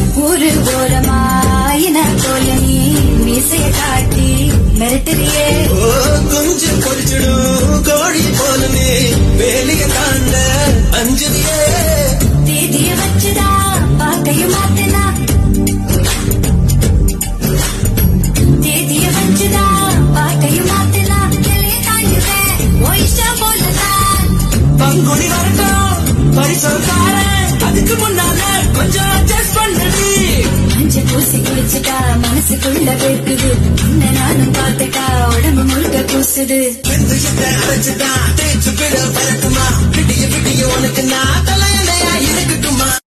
ஒரு ஓரமாயின போல நீ மீசைய காட்டி மிரட்டுறியே ஓ குஞ்சு பொறிச்சிடும் கோழி போல நீ வேலிய தாண்ட அஞ்சுதியே தேதிய வச்சுதா பாட்டையும் மாத்தினா தேதிய வச்சுதா பாட்டையும் மாத்தினா கிளி தாயுவேன் ஓ இஷ்டம் போலதான் பங்குனி வரட்டும் பரிசோக்காரன் அதுக்கு முன்னால கொஞ்சம் அட்ஜஸ்ட் பண்ணடி மஞ்ச பூசி குளிச்சுட்டா மனசுக்குள்ள வேர்க்குது உன்னை நானும் பார்த்துட்டா உடம்பு முழுக்க கூசுது வெந்தயத்தை அரைச்சுதான் தேய்ச்சு விட பழக்குமா விடிய விடிய உனக்கு நான் தலையணையா இருக்கட்டுமா